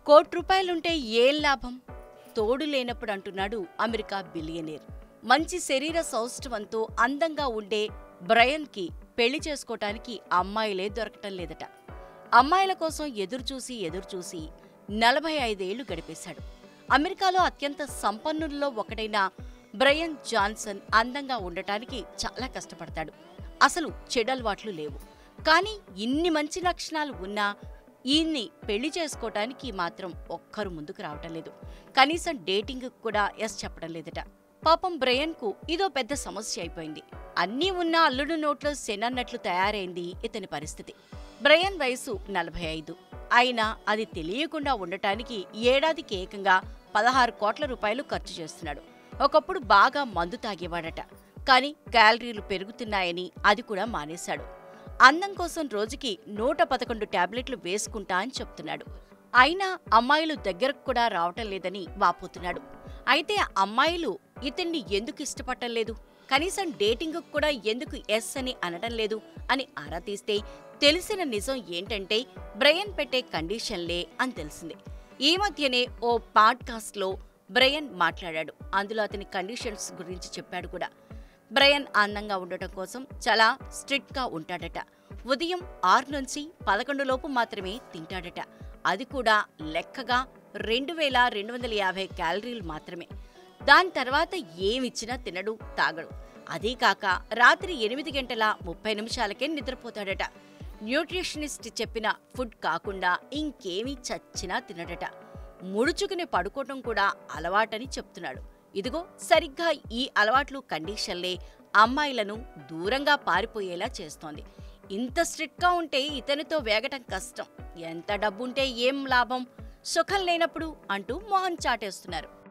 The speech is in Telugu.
కోటి రూపాయలుంటే ఏం లాభం తోడు లేనప్పుడు అంటున్నాడు అమెరికా బిలియనీర్ మంచి శరీర సౌష్ఠవంతో అందంగా ఉండే బ్రయన్కి పెళ్లి చేసుకోవటానికి అమ్మాయిలే దొరకటం లేదట అమ్మాయిల కోసం ఎదురుచూసి ఎదురుచూసి నలభై ఐదేళ్లు గడిపేశాడు అమెరికాలో అత్యంత సంపన్నుల్లో ఒకడైన బ్రయన్ జాన్సన్ అందంగా ఉండటానికి చాలా కష్టపడతాడు అసలు చెడలవాట్లు లేవు కానీ ఇన్ని మంచి లక్షణాలు ఉన్నా ఈయన్ని పెళ్లి చేసుకోవటానికి మాత్రం ఒక్కరు ముందుకు రావటం లేదు కనీసం డేటింగ్ కూడా ఎస్ చెప్పడం లేదట పాపం బ్రయన్కు ఇదో పెద్ద సమస్య అయిపోయింది అన్నీ ఉన్న అల్లుడు నోట్లో శనన్నట్లు తయారైంది ఇతని పరిస్థితి బ్రయన్ వయసు నలభై ఐదు అయినా అది తెలియకుండా ఉండటానికి ఏడాదికి ఏకంగా పదహారు కోట్ల రూపాయలు ఖర్చు చేస్తున్నాడు ఒకప్పుడు బాగా మందు తాగేవాడట కానీ క్యాలరీలు పెరుగుతున్నాయని అది కూడా మానేశాడు అందం కోసం రోజుకి నూట పదకొండు టాబ్లెట్లు వేసుకుంటా అని చెప్తున్నాడు అయినా అమ్మాయిలు దగ్గరకు కూడా రావటం లేదని వాపోతున్నాడు అయితే అమ్మాయిలు ఇతన్ని ఎందుకు ఇష్టపడటం లేదు కనీసం డేటింగ్ కూడా ఎందుకు ఎస్ అని అనడం లేదు అని ఆరా తీస్తే తెలిసిన నిజం ఏంటంటే బ్రయన్ పెట్టే కండిషన్లే అని తెలిసింది ఈ మధ్యనే ఓ పాడ్కాస్ట్లో బ్రయన్ మాట్లాడాడు అందులో అతని కండిషన్స్ గురించి చెప్పాడు కూడా బ్రయన్ అందంగా ఉండటం కోసం చాలా స్ట్రిక్ట్గా ఉంటాడట ఉదయం ఆరు నుంచి పదకొండు లోపు మాత్రమే తింటాడట అది కూడా లెక్కగా రెండు వేల రెండు వందల యాభై క్యాలరీలు మాత్రమే దాని తర్వాత ఏమిచ్చినా తినడు తాగడు అదీ కాక రాత్రి ఎనిమిది గంటల ముప్పై నిమిషాలకే నిద్రపోతాడట న్యూట్రిషనిస్ట్ చెప్పిన ఫుడ్ కాకుండా ఇంకేమీ చచ్చినా తినడట ముడుచుకుని పడుకోవటం కూడా అలవాటని చెప్తున్నాడు ఇదిగో సరిగ్గా ఈ అలవాట్లు కండిషన్లే అమ్మాయిలను దూరంగా పారిపోయేలా చేస్తోంది ఇంత స్ట్రిక్ట్గా ఉంటే ఇతనితో వేగటం కష్టం ఎంత డబ్బుంటే ఏం లాభం సుఖం లేనప్పుడు అంటూ మొహం చాటేస్తున్నారు